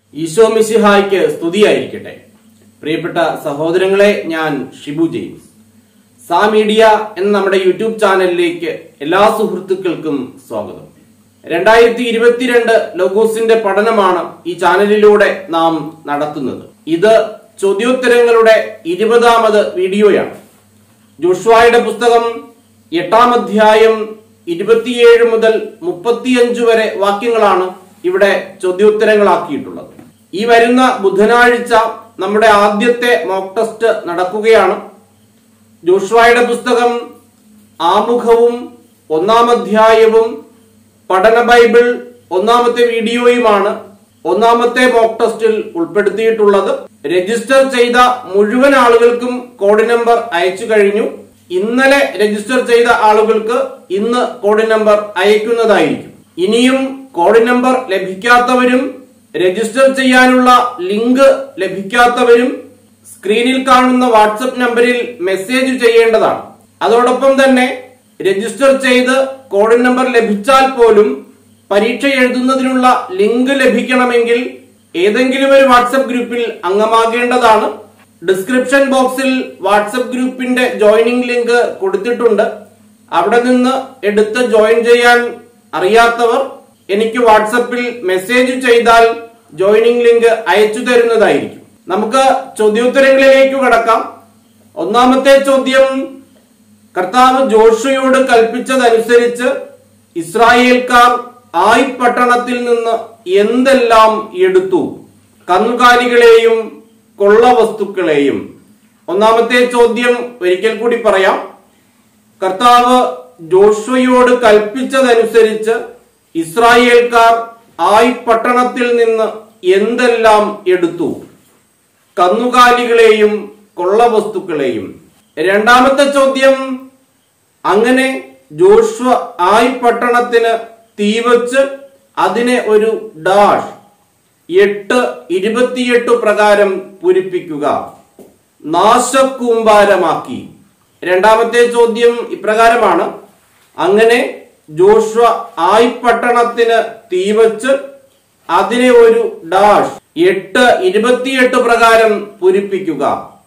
ഈശോ മിശിഹായ്ക്ക് സ്തുതിയായിരിക്കട്ടെ പ്രിയപ്പെട്ട സഹോദരങ്ങളെ ഞാൻ ഷിബു ജെയിംസ് സാ മീഡിയ എന്ന നമ്മുടെ യൂട്യൂബ് ചാനലിലേക്ക് എല്ലാ സുഹൃത്തുക്കൾക്കും സ്വാഗതം രണ്ടായിരത്തി ഇരുപത്തിരണ്ട് ലോഗോസിന്റെ പഠനമാണ് ഈ ചാനലിലൂടെ നാം നടത്തുന്നത് ഇത് ചോദ്യോത്തരങ്ങളുടെ ഇരുപതാമത് വീഡിയോയാണ് ജോഷുവായുടെ പുസ്തകം എട്ടാം അധ്യായം ഇരുപത്തിയേഴ് മുതൽ മുപ്പത്തിയഞ്ച് വരെ വാക്യങ്ങളാണ് ഇവിടെ ചോദ്യോത്തരങ്ങളാക്കിയിട്ടുള്ളത് ഈ വരുന്ന ബുധനാഴ്ച നമ്മുടെ ആദ്യത്തെ മോക്ക് ടെസ്റ്റ് നടക്കുകയാണ് ജോഷുവായുടെ പുസ്തകം ആമുഖവും ഒന്നാം അധ്യായവും പഠന ബൈബിൾ ഒന്നാമത്തെ വീഡിയോയുമാണ് ഒന്നാമത്തെ മോക്ക് ടെസ്റ്റിൽ ഉൾപ്പെടുത്തിയിട്ടുള്ളത് രജിസ്റ്റർ ചെയ്ത മുഴുവൻ ആളുകൾക്കും കോഡ് നമ്പർ അയച്ചു കഴിഞ്ഞു ഇന്നലെ രജിസ്റ്റർ ചെയ്ത ആളുകൾക്ക് ഇന്ന് കോഡ് നമ്പർ അയക്കുന്നതായിരിക്കും ഇനിയും കോഡ് നമ്പർ ലഭിക്കാത്തവരും രജിസ്റ്റർ ചെയ്യാനുള്ള ലിങ്ക് ലഭിക്കാത്തവരും സ്ക്രീനിൽ കാണുന്ന വാട്സപ്പ് നമ്പറിൽ മെസ്സേജ് ചെയ്യേണ്ടതാണ് അതോടൊപ്പം തന്നെ രജിസ്റ്റർ ചെയ്ത് കോഡ് നമ്പർ ലഭിച്ചാൽ പോലും പരീക്ഷ എഴുതുന്നതിനുള്ള ലിങ്ക് ലഭിക്കണമെങ്കിൽ ഏതെങ്കിലും ഒരു വാട്സപ്പ് ഗ്രൂപ്പിൽ അംഗമാകേണ്ടതാണ് ഡിസ്ക്രിപ്ഷൻ ബോക്സിൽ വാട്സപ്പ് ഗ്രൂപ്പിന്റെ ജോയിനിങ് ലിങ്ക് കൊടുത്തിട്ടുണ്ട് അവിടെ നിന്ന് എടുത്ത് ജോയിൻ ചെയ്യാൻ അറിയാത്തവർ എനിക്ക് വാട്സപ്പിൽ മെസ്സേജ് ചെയ്താൽ ജോയിനിങ് ലിങ്ക് അയച്ചു തരുന്നതായിരിക്കും നമുക്ക് ചോദ്യോത്തരങ്ങളിലേക്ക് കടക്കാം ഒന്നാമത്തെ ചോദ്യം കർത്താവ് ജോഷുയോട് കൽപ്പിച്ചതനുസരിച്ച് ഇസ്രായേൽക്കാർ ആയി പട്ടണത്തിൽ നിന്ന് എന്തെല്ലാം എടുത്തു കന്നുകാലികളെയും കൊള്ളവസ്തുക്കളെയും ഒന്നാമത്തെ ചോദ്യം ഒരിക്കൽ കൂടി പറയാം കർത്താവ് ജോഷുവയോട് കൽപ്പിച്ചതനുസരിച്ച് ഇസ്രായേൽക്കാർ ആയി പട്ടണത്തിൽ നിന്ന് എന്തെല്ലാം എടുത്തു കന്നുകാലികളെയും കൊള്ളവസ്തുക്കളെയും രണ്ടാമത്തെ ചോദ്യം അങ്ങനെ ജോഷ്വ ആയി പട്ടണത്തിന് തീവച്ച് അതിനെ ഒരു ഡാഷ് എട്ട് ഇരുപത്തിയെട്ട് പ്രകാരം പൂരിപ്പിക്കുക നാശക്കൂമ്പാരമാക്കി രണ്ടാമത്തെ ചോദ്യം ഇപ്രകാരമാണ് അങ്ങനെ ജോഷ്വ ആയി പട്ടണത്തിന് തീവച്ച് അതിനെ ഒരു ഡാഷ് എട്ട് ഇരുപത്തിയെട്ട് പ്രകാരം പൂരിപ്പിക്കുക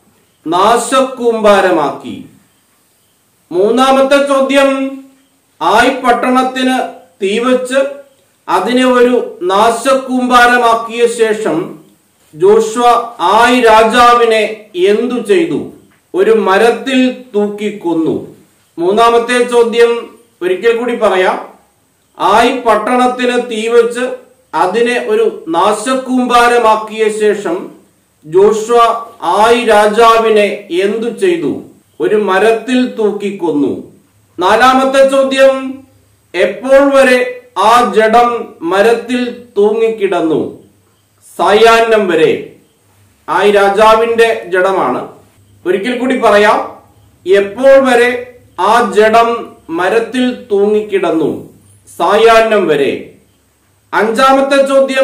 നാശക്കൂമ്പാരമാക്കി മൂന്നാമത്തെ ചോദ്യം ആയി പട്ടണത്തിന് തീവച്ച് അതിനെ ഒരു നാശക്കൂമ്പാരമാക്കിയ ശേഷം ജോഷ്വ ആയി രാജാവിനെ എന്തു ചെയ്തു ഒരു മരത്തിൽ തൂക്കി കൊന്നു മൂന്നാമത്തെ ചോദ്യം ഒരിക്കൽ കൂടി പറയാം ആയി പട്ടണത്തിന് തീവച്ച് അതിനെ ഒരു നാശക്കൂമ്പാരമാക്കിയ ശേഷം ജോഷ്വ ആയി രാജാവിനെ എന്തു ചെയ്തു ഒരു മരത്തിൽ തൂക്കിക്കൊന്നു നാലാമത്തെ ചോദ്യം എപ്പോൾ വരെ ആ ജഡം മരത്തിൽ തൂങ്ങിക്കിടന്നു സായാഹ്നം വരെ ആയി രാജാവിന്റെ ജഡമാണ് ഒരിക്കൽ കൂടി പറയാം എപ്പോൾ വരെ ആ ജഡം മരത്തിൽ തൂങ്ങിക്കിടന്നു സായാഹ്നം വരെ അഞ്ചാമത്തെ ചോദ്യം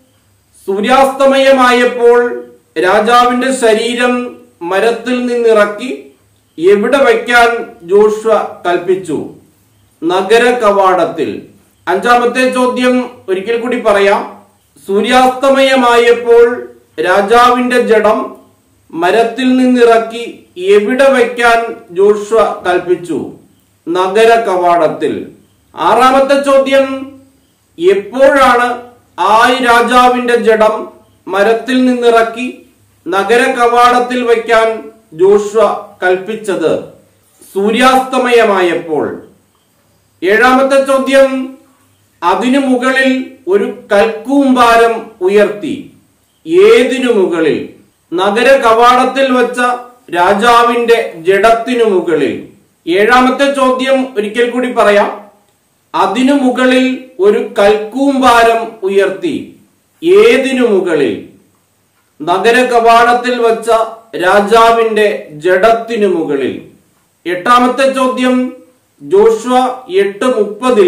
സൂര്യാസ്തമയമായപ്പോൾ രാജാവിന്റെ ശരീരം മരത്തിൽ നിന്നിറക്കി എവിടെ വയ്ക്കാൻ ജോഷ്വ കൽപ്പിച്ചു നഗര കവാടത്തിൽ അഞ്ചാമത്തെ ചോദ്യം ഒരിക്കൽ കൂടി പറയാം സൂര്യാസ്തമയമായപ്പോൾ രാജാവിന്റെ ജഡം മരത്തിൽ നിന്നിറക്കി എവിടെ വയ്ക്കാൻ ജോഷ്വ കൽപ്പിച്ചു നഗര കവാടത്തിൽ ആറാമത്തെ ചോദ്യം എപ്പോഴാണ് ആയി രാജാവിന്റെ ജഡം മരത്തിൽ നിന്നിറക്കി നഗര കവാടത്തിൽ വയ്ക്കാൻ ജോഷ്വ കൽപ്പിച്ചത് സൂര്യാസ്തമയമായപ്പോൾ ഏഴാമത്തെ ചോദ്യം അതിനു മുകളിൽ ഒരു കൽക്കൂമ്പാരം ഉയർത്തി ഏതിനു മുകളിൽ നഗര കവാടത്തിൽ വച്ച രാജാവിന്റെ ജഡത്തിനു മുകളിൽ ഏഴാമത്തെ ചോദ്യം ഒരിക്കൽ കൂടി പറയാം അതിനു മുകളിൽ ഒരു കൽക്കൂമ്പാരം ഉയർത്തി ഏതിനു മുകളിൽ നഗര കവാടത്തിൽ വച്ച രാജാവിന്റെ ജഡത്തിനു മുകളിൽ എട്ടാമത്തെ ചോദ്യം ജോഷ്വ എട്ട് മുപ്പതിൽ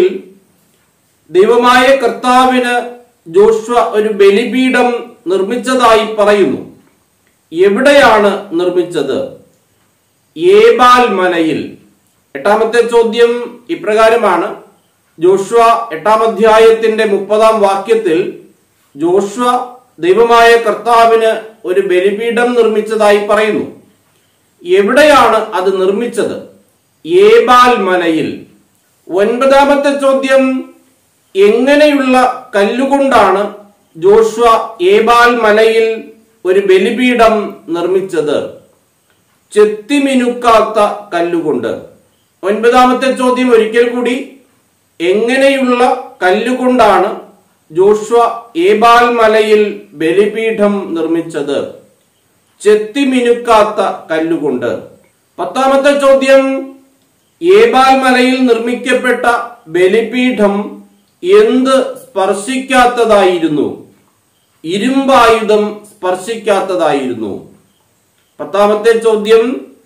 ദൈവമായ കർത്താവിന് ജോഷ്വ ഒരു ബലിപീഠം നിർമ്മിച്ചതായി പറയുന്നു എവിടെയാണ് നിർമ്മിച്ചത് ഏബാൽ മലയിൽ എട്ടാമത്തെ ചോദ്യം ഇപ്രകാരമാണ് ജോഷ്വ എട്ടാം അധ്യായത്തിന്റെ മുപ്പതാം വാക്യത്തിൽ ജോഷ്വ ദൈവമായ കർത്താവിന് ഒരു ബലിപീഠം നിർമ്മിച്ചതായി പറയുന്നു എവിടെയാണ് അത് നിർമ്മിച്ചത് ഏബാൽ മലയിൽ ഒൻപതാമത്തെ ചോദ്യം എങ്ങനെയുള്ള കല്ലുകൊണ്ടാണ് ജോഷ്വ ഏബാൽ മലയിൽ ഒരു ബലിപീഠം നിർമ്മിച്ചത് ചെത്തിമിനുക്കാത്ത കല്ലുകൊണ്ട് ഒൻപതാമത്തെ ചോദ്യം ഒരിക്കൽ കൂടി എങ്ങനെയുള്ള കല്ലുകൊണ്ടാണ് ജോഷ്വ ഏബാൽ മലയിൽ ബലിപീഠം നിർമ്മിച്ചത് ചെത്തിമിനുക്കാത്ത കല്ലുകൊണ്ട് പത്താമത്തെ ചോദ്യം ഏബാൽ മലയിൽ നിർമ്മിക്കപ്പെട്ട ബലിപീഠം എന്ത് സ്പർശിക്കാത്തതായിരുന്നു ഇരുമ്പായുധം സ്പർശിക്കാത്തതായിരുന്നു പത്താമത്തെ ചോദ്യം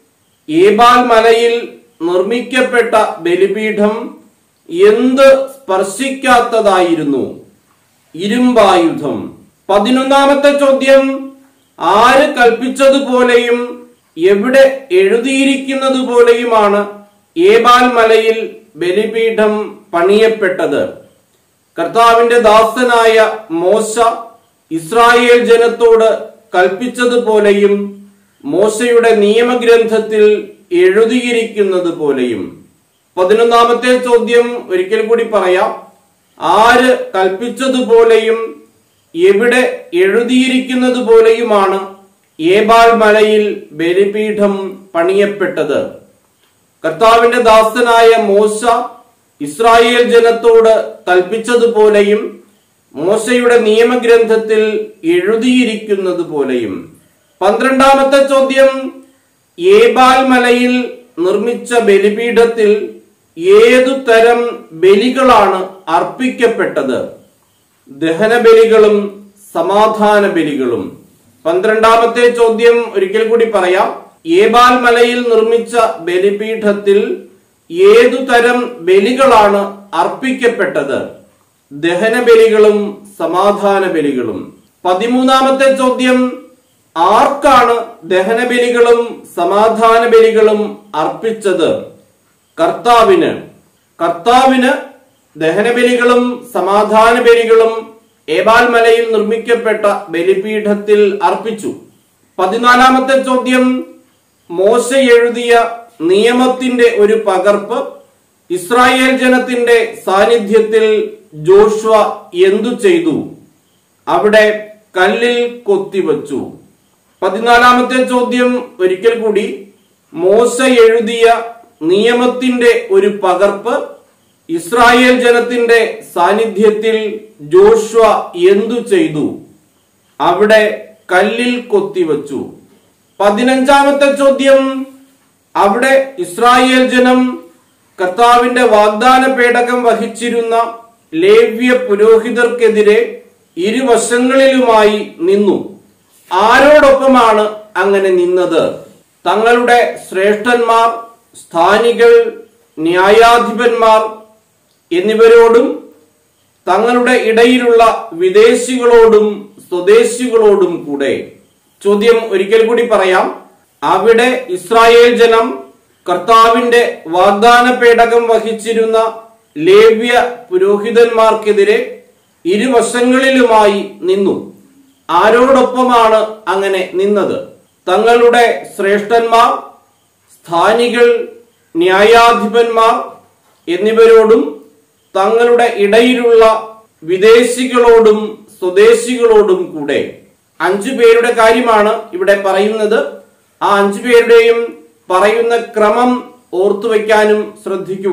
ഏബാൽ മലയിൽ നിർമ്മിക്കപ്പെട്ട ബലിപീഠം എന്ത് സ്പർശിക്കാത്തതായിരുന്നു ഇരുമ്പായുധം പതിനൊന്നാമത്തെ ചോദ്യം ആര് കൽപ്പിച്ചതുപോലെയും എവിടെ എഴുതിയിരിക്കുന്നത് പോലെയുമാണ് ഏബാൽ മലയിൽ ബലിപീഠം പണിയപ്പെട്ടത് കർത്താവിന്റെ ദാസനായ മോശ ഇസ്രായേൽ ജനത്തോട് കൽപ്പിച്ചതുപോലെയും മോശയുടെ നിയമഗ്രന്ഥത്തിൽ എഴുതിയിരിക്കുന്നത് പോലെയും പതിനൊന്നാമത്തെ ചോദ്യം ഒരിക്കൽ കൂടി പറയാം ആര് കൽപ്പിച്ചതുപോലെയും എവിടെ എഴുതിയിരിക്കുന്നത് പോലെയുമാണ് ഏബാൽ മലയിൽ ബലിപീഠം പണിയപ്പെട്ടത് കർത്താവിന്റെ ദാസനായ മോശ ഇസ്രായേൽ ജനത്തോട് കൽപ്പിച്ചതുപോലെയും മോശയുടെ നിയമഗ്രന്ഥത്തിൽ എഴുതിയിരിക്കുന്നത് പോലെയും പന്ത്രണ്ടാമത്തെ ചോദ്യം ഏബാൽ മലയിൽ നിർമ്മിച്ച ബലിപീഠത്തിൽ ഏതു തരം ബലികളാണ് അർപ്പിക്കപ്പെട്ടത് ദഹനബലികളും സമാധാന ബലികളും പന്ത്രണ്ടാമത്തെ ചോദ്യം ഒരിക്കൽ കൂടി പറയാം ഏബാൽ മലയിൽ നിർമ്മിച്ച ബലിപീഠത്തിൽ ഏതു തരം ബലികളാണ് അർപ്പിക്കപ്പെട്ടത് ദഹനബലികളും സമാധാന ബലികളും പതിമൂന്നാമത്തെ ചോദ്യം ആർക്കാണ് ദഹനബലികളും സമാധാന ബലികളും അർപ്പിച്ചത് കർത്താവിന് കർത്താവിന് ദഹനബലികളും സമാധാന ബലികളും ഏബാൽ മലയിൽ നിർമ്മിക്കപ്പെട്ട ബലിപീഠത്തിൽ അർപ്പിച്ചു പതിനാലാമത്തെ ചോദ്യം മോശ എഴുതിയ നിയമത്തിന്റെ ഒരു പകർപ്പ് ഇസ്രായേൽ ജനത്തിന്റെ സാന്നിധ്യത്തിൽ ജോഷ്വ എന്തു ചെയ്തു അവിടെ കല്ലിൽ കൊത്തിവച്ചു പതിനാലാമത്തെ ചോദ്യം ഒരിക്കൽ കൂടി മോശ എഴുതിയ നിയമത്തിന്റെ ഒരു പകർപ്പ് ഇസ്രായേൽ ജനത്തിന്റെ സാന്നിധ്യത്തിൽ ജോഷ്വ എന്തു ചെയ്തു അവിടെ കല്ലിൽ കൊത്തിവച്ചു പതിനഞ്ചാമത്തെ ചോദ്യം അവിടെ ഇസ്രായേൽ ജനം കർത്താവിന്റെ വാഗ്ദാന പേടകം വഹിച്ചിരുന്ന ലേവ്യ പുരോഹിതർക്കെതിരെ ഇരുവശങ്ങളിലുമായി നിന്നു ആരോടൊപ്പമാണ് അങ്ങനെ നിന്നത് തങ്ങളുടെ ശ്രേഷ്ഠന്മാർ സ്ഥാനികൾ ന്യായാധിപന്മാർ എന്നിവരോടും തങ്ങളുടെ ഇടയിലുള്ള വിദേശികളോടും സ്വദേശികളോടും കൂടെ ചോദ്യം ഒരിക്കൽ കൂടി പറയാം അവിടെ ഇസ്രായേൽ ജനം കർത്താവിന്റെ വാഗ്ദാന പേടകം വഹിച്ചിരുന്ന ലേവ്യ പുരോഹിതന്മാർക്കെതിരെ ഇരുവശങ്ങളിലുമായി നിന്നു ആരോടൊപ്പമാണ് അങ്ങനെ നിന്നത് തങ്ങളുടെ ശ്രേഷ്ഠന്മാർ സ്ഥാനികൾ ന്യായാധിപന്മാർ എന്നിവരോടും തങ്ങളുടെ ഇടയിലുള്ള വിദേശികളോടും സ്വദേശികളോടും കൂടെ അഞ്ചു പേരുടെ കാര്യമാണ് ഇവിടെ പറയുന്നത് ആ അഞ്ചു പേരുടെയും പറയുന്ന ക്രമം ഓർത്തുവെക്കാനും ശ്രദ്ധിക്കുക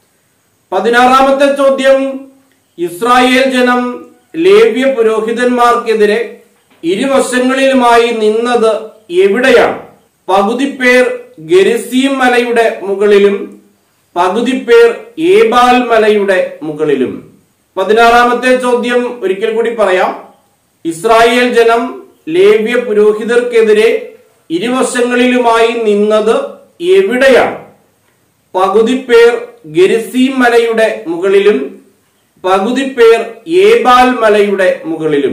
പതിനാറാമത്തെ ചോദ്യം ഇസ്രായേൽ ജനം ലേവ്യ പുരോഹിതന്മാർക്കെതിരെ ഇരുവശങ്ങളിലുമായി നിന്നത് എവിടെയാണ് പകുതി പേർ ഗരിസീം മലയുടെ മുകളിലും പകുതി പേർ ഏബാൽ മലയുടെ മുകളിലും പതിനാറാമത്തെ ചോദ്യം ഒരിക്കൽ കൂടി പറയാം ഇസ്രായേൽ ജനം ലേവ്യ പുരോഹിതർക്കെതിരെ ഇരുവശങ്ങളിലുമായി നിന്നത് എവിടെയാണ് പകുതി പേർ ഗരിസീം മലയുടെ മുകളിലും പകുതി പേർ ഏബാൽ മലയുടെ മുകളിലും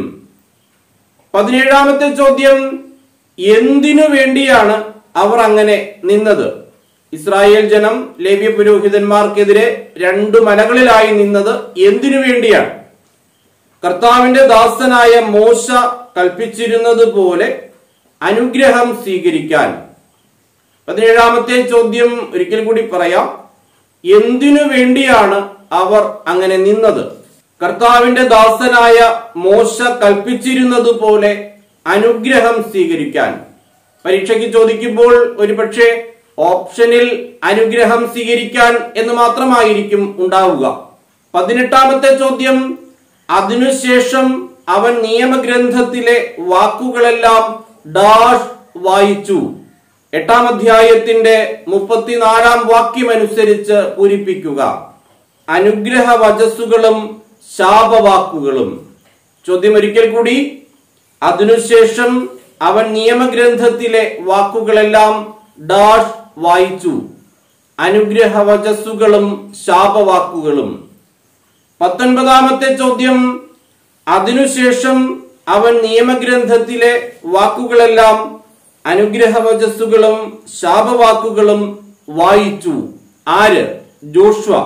പതിനേഴാമത്തെ ചോദ്യം എന്തിനു വേണ്ടിയാണ് അവർ അങ്ങനെ നിന്നത് ഇസ്രായേൽ ജനം ലേവ്യ പുരോഹിതന്മാർക്കെതിരെ രണ്ടു മലകളിലായി നിന്നത് എന്തിനു വേണ്ടിയാണ് കർത്താവിന്റെ ദാസനായ മോശ കൽപ്പിച്ചിരുന്നത് പോലെ അനുഗ്രഹം സ്വീകരിക്കാൻ പതിനേഴാമത്തെ ചോദ്യം ഒരിക്കൽ കൂടി പറയാം എന്തിനു വേണ്ടിയാണ് അവർ അങ്ങനെ നിന്നത് കർത്താവിന്റെ ദാസനായ മോശ കൽപ്പിച്ചിരുന്നത് പോലെ അനുഗ്രഹം സ്വീകരിക്കാൻ പരീക്ഷയ്ക്ക് ചോദിക്കുമ്പോൾ ഒരുപക്ഷെ ഓപ്ഷനിൽ അനുഗ്രഹം സ്വീകരിക്കാൻ എന്ന് മാത്രമായിരിക്കും ഉണ്ടാവുക പതിനെട്ടാമത്തെ ചോദ്യം അതിനുശേഷം അവൻ നിയമഗ്രന്ഥത്തിലെ വാക്കുകളെല്ലാം ഡാഷ് വായിച്ചു എട്ടാം അധ്യായത്തിന്റെ മുപ്പത്തിനാലാം വാക്യമനുസരിച്ച് പൂരിപ്പിക്കുക അനുഗ്രഹ വചസ്സുകളും ശാപവാക്കുകളും ചോദ്യം ഒരിക്കൽ കൂടി അതിനുശേഷം അവൻ നിയമഗ്രന്ഥത്തിലെ വാക്കുകളെല്ലാം ഡാഷ് വായിച്ചു അനുഗ്രഹ വചസ്സുകളും ശാപവാക്കുകളും പത്തൊൻപതാമത്തെ ചോദ്യം അതിനുശേഷം അവൻ നിയമഗ്രന്ഥത്തിലെ വാക്കുകളെല്ലാം അനുഗ്രഹവചസ്സുകളും ശാപവാക്കുകളും വായിച്ചു ആര് ജോഷ്വ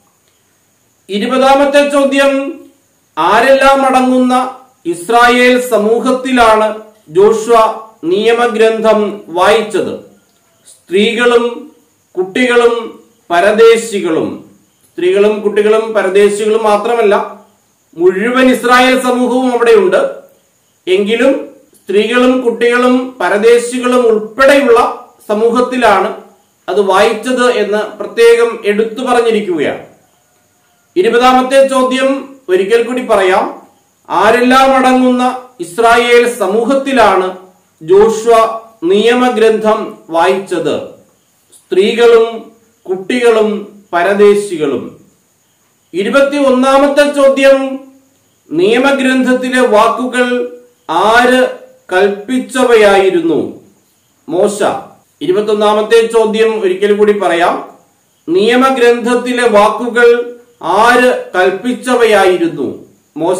ഇരുപതാമത്തെ ചോദ്യം ആരെല്ലാം അടങ്ങുന്ന ഇസ്രായേൽ സമൂഹത്തിലാണ് ജോഷ്വ നിയമഗ്രന്ഥം വായിച്ചത് സ്ത്രീകളും കുട്ടികളും പരദേശികളും സ്ത്രീകളും കുട്ടികളും പരദേശികളും മാത്രമല്ല മുഴുവൻ ഇസ്രായേൽ സമൂഹവും അവിടെയുണ്ട് എങ്കിലും സ്ത്രീകളും കുട്ടികളും പരദേശികളും ഉൾപ്പെടെയുള്ള സമൂഹത്തിലാണ് അത് വായിച്ചത് എന്ന് പ്രത്യേകം എടുത്തു പറഞ്ഞിരിക്കുകയാണ് ഇരുപതാമത്തെ ചോദ്യം ഒരിക്കൽ കൂടി പറയാം ആരെല്ലാം അടങ്ങുന്ന ഇസ്രായേൽ സമൂഹത്തിലാണ് ജോഷ്വ നിയമഗ്രന്ഥം വായിച്ചത് സ്ത്രീകളും കുട്ടികളും പരദേശികളും ഇരുപത്തി ഒന്നാമത്തെ ചോദ്യം നിയമഗ്രന്ഥത്തിലെ വാക്കുകൾ ആര് കൽപ്പിച്ചവയായിരുന്നു മോശ ഇരുപത്തൊന്നാമത്തെ ചോദ്യം ഒരിക്കൽ കൂടി പറയാം നിയമഗ്രന്ഥത്തിലെ വാക്കുകൾ ആര് കൽപ്പിച്ചവയായിരുന്നു മോശ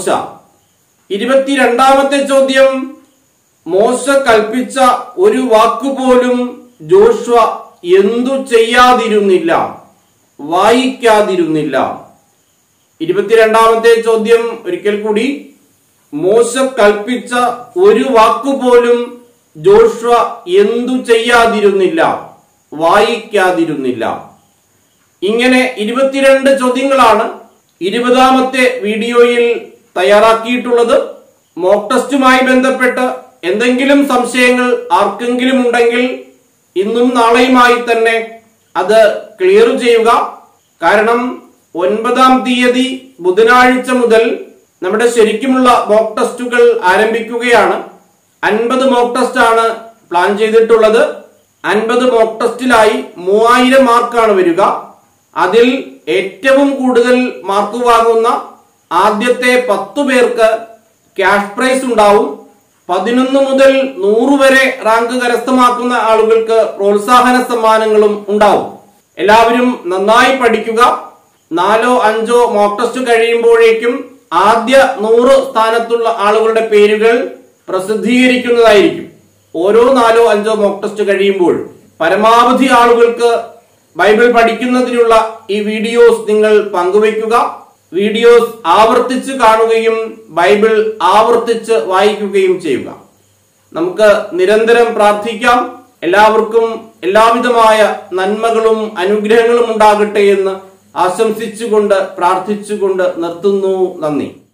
ഇരുപത്തിരണ്ടാമത്തെ ചോദ്യം മോശ കൽപ്പിച്ച ഒരു വാക്കുപോലും ജോഷ്വ എന്തു ചെയ്യാതിരുന്നില്ല വായിക്കാതിരുന്നില്ല ഇരുപത്തിരണ്ടാമത്തെ ചോദ്യം ഒരിക്കൽ കൂടി മോശ കൽപ്പിച്ച ഒരു വാക്കുപോലും ജോഷ്വ എന്തു ചെയ്യാതിരുന്നില്ല വായിക്കാതിരുന്നില്ല ഇങ്ങനെ ഇരുപത്തിരണ്ട് ചോദ്യങ്ങളാണ് ഇരുപതാമത്തെ വീഡിയോയിൽ തയ്യാറാക്കിയിട്ടുള്ളത് മോക്ക് ടെസ്റ്റുമായി ബന്ധപ്പെട്ട് എന്തെങ്കിലും സംശയങ്ങൾ ആർക്കെങ്കിലും ഉണ്ടെങ്കിൽ ഇന്നും നാളെയുമായി തന്നെ അത് ക്ലിയർ ചെയ്യുക കാരണം ഒൻപതാം തീയതി ബുധനാഴ്ച മുതൽ നമ്മുടെ ശരിക്കുമുള്ള മോക്ക് ടെസ്റ്റുകൾ ആരംഭിക്കുകയാണ് അൻപത് മോക്ക് ടെസ്റ്റ് ആണ് പ്ലാൻ ചെയ്തിട്ടുള്ളത് അൻപത് മോക്ക് ടെസ്റ്റിലായി മൂവായിരം മാർക്കാണ് വരിക അതിൽ ഏറ്റവും കൂടുതൽ മാർക്ക് വാങ്ങുന്ന ആദ്യത്തെ പത്തു പേർക്ക് ക്യാഷ് പ്രൈസ് ഉണ്ടാവും പതിനൊന്ന് മുതൽ നൂറ് വരെ റാങ്ക് കരസ്ഥമാക്കുന്ന ആളുകൾക്ക് പ്രോത്സാഹന സമ്മാനങ്ങളും ഉണ്ടാവും എല്ലാവരും നന്നായി പഠിക്കുക നാലോ അഞ്ചോ മോക്ക് ടെസ്റ്റ് കഴിയുമ്പോഴേക്കും ആദ്യ നൂറ് സ്ഥാനത്തുള്ള ആളുകളുടെ പേരുകൾ പ്രസിദ്ധീകരിക്കുന്നതായിരിക്കും ഓരോ നാലോ അഞ്ചോ മോക്ക് ടെസ്റ്റ് കഴിയുമ്പോൾ പരമാവധി ആളുകൾക്ക് ബൈബിൾ പഠിക്കുന്നതിനുള്ള ഈ വീഡിയോസ് നിങ്ങൾ പങ്കുവയ്ക്കുക വീഡിയോസ് ആവർത്തിച്ച് കാണുകയും ബൈബിൾ ആവർത്തിച്ച് വായിക്കുകയും ചെയ്യുക നമുക്ക് നിരന്തരം പ്രാർത്ഥിക്കാം എല്ലാവർക്കും എല്ലാവിധമായ നന്മകളും അനുഗ്രഹങ്ങളും ഉണ്ടാകട്ടെ എന്ന് ആശംസിച്ചുകൊണ്ട് പ്രാർത്ഥിച്ചുകൊണ്ട് നിർത്തുന്നു നന്ദി